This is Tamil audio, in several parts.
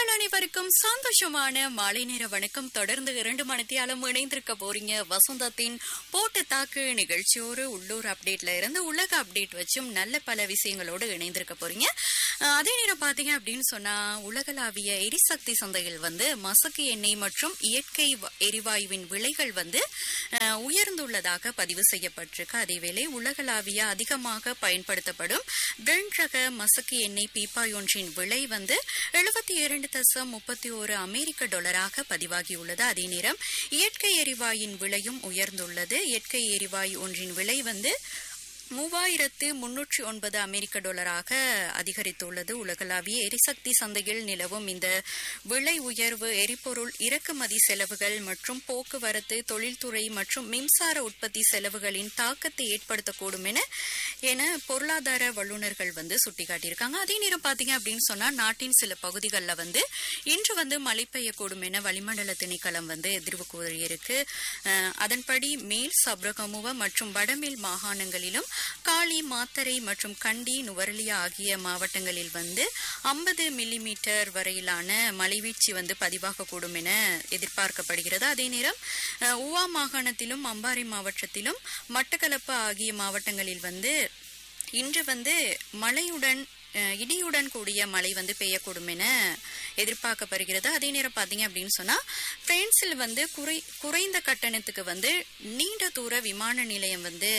நேர்கள் அனைவருக்கும் சந்தோஷமான மாலை நேர வணக்கம் தொடர்ந்து இரண்டு மணித்தியாலும் இணைந்திருக்க போறீங்க வசந்தத்தின் போட்டு தாக்கு நிகழ்ச்சியோடு உள்ளூர் அப்டேட்ல இருந்து உலக அப்டேட் வச்சும் நல்ல பல விஷயங்களோடு இணைந்திருக்க போறீங்க அஹ், அதே நேரம் பாத்தீங்க அப்படின்னு சொன்னா உலகளாவிய எரிசக்தி சந்தையில் வந்து மசக்கு எண்ணெய் மற்றும் இயற்கை வ- எரிவாயுவின் விலைகள் வந்து அஹ், உயர்ந்துள்ளதாக பதிவு செய்யப்பட்டிருக்கு அதேவேளை உலகளாவிய அதிகமாக பயன்படுத்தப்படும் பிரெண்ட் ரக மசக்கு எண்ணெய் பீப்பாய் ஒன்றின் விலை வந்து எழுபத்தி இரண்டு தசம் முப்பத்தி ஒரு அமெரிக்க டாலராக பதிவாகியுள்ளது அதே நேரம் இயற்கை எரிவாயின் விலையும் உயர்ந்துள்ளது இயற்கை எரிவாயு ஒன்றின் விலை வந்து மூவாயிரத்து முன்னூற்றி ஒன்பது அமெரிக்க டாலராக அதிகரித்துள்ளது உலகளாவிய எரிசக்தி சந்தையில் நிலவும் இந்த விலை உயர்வு எரிபொருள் இறக்குமதி செலவுகள் மற்றும் போக்குவரத்து தொழில்துறை மற்றும் மின்சார உற்பத்தி செலவுகளின் தாக்கத்தை ஏற்படுத்தக்கூடும் என என பொருளாதார வல்லுநர்கள் வந்து சுட்டிக்காட்டியிருக்காங்க அதே நேரம் பாத்தீங்க அப்படின்னு சொன்னா நாட்டின் சில பகுதிகளில் வந்து இன்று வந்து மழை பெய்யக்கூடும் என வளிமண்டல திணைக்களம் வந்து எதிர்வு கூறியிருக்கு அஹ், அதன்படி மேல் சப்ரகமுவ மற்றும் வடமேல் மாகாணங்களிலும் காலி மாத்தரை மற்றும் கண்டி நுவரலியா ஆகிய மாவட்டங்களில் வந்து ஐம்பது மில்லிமீட்டர் வரையிலான மழைவீழ்ச்சி வந்து பதிவாகக்கூடும் என எதிர்பார்க்கப்படுகிறது அதே நேரம் அஹ், உவா மாகாணத்திலும் அம்பாறை மாவட்டத்திலும் மட்டக்களப்பு ஆகிய மாவட்டங்களில் வந்து இன்று வந்து மழையுடன் அஹ், இடியுடன் கூடிய மழை வந்து பெய்யக்கூடும் என எதிர்பார்க்கப்படுகிறது அதே நேரம் பார்த்தீங்க அப்படின்னு சொன்னா பிரான்சில் வந்து குறை குறைந்த கட்டணத்துக்கு வந்து நீண்ட தூர விமான நிலையம் வந்து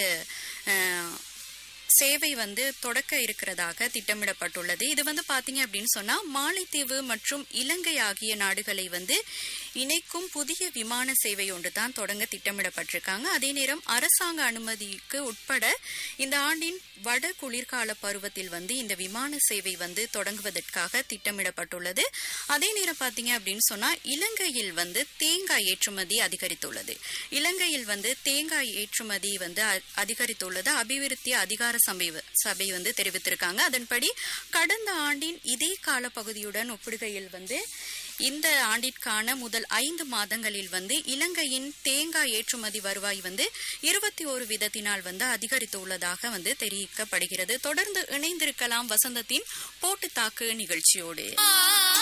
அஹ், சேவை வந்து தொடக்க இருக்கிறதாக திட்டமிடப்பட்டுள்ளது இது வந்து பாத்தீங்க அப்படின்னு சொன்னா மாலைத்தீவு மற்றும் இலங்கை ஆகிய நாடுகளை வந்து இணைக்கும் புதிய விமான சேவை ஒன்று தான் தொடங்க திட்டமிடப்பட்டிருக்காங்க அதே நேரம் அரசாங்க அனுமதிக்கு உட்பட இந்த ஆண்டின் வட குளிர்கால பருவத்தில் வந்து இந்த விமான சேவை வந்து தொடங்குவதற்காக திட்டமிடப்பட்டுள்ளது அதே நேரம் பாத்தீங்க அப்படின்னு சொன்னா இலங்கையில் வந்து தேங்காய் ஏற்றுமதி அதிகரித்துள்ளது இலங்கையில் வந்து தேங்காய் ஏற்றுமதி வந்து அ- அதிகரித்துள்ளது அபிவிருத்தி அதிகார சபை வ- சபை வந்து தெரிவித்திருக்காங்க அதன்படி கடந்த ஆண்டின் இதே கால பகுதியுடன் ஒப்பிடுகையில் வந்து இந்த ஆண்டிற்கான முதல் ஐந்து மாதங்களில் வந்து இலங்கையின் தேங்காய் ஏற்றுமதி வருவாய் வந்து இருபத்தி ஒரு விதத்தினால் வந்து அதிகரித்துள்ளதாக வந்து தெரிவிக்கப்படுகிறது தொடர்ந்து இணைந்திருக்கலாம் வசந்தத்தின் போட்டு தாக்கு நிகழ்ச்சியோடு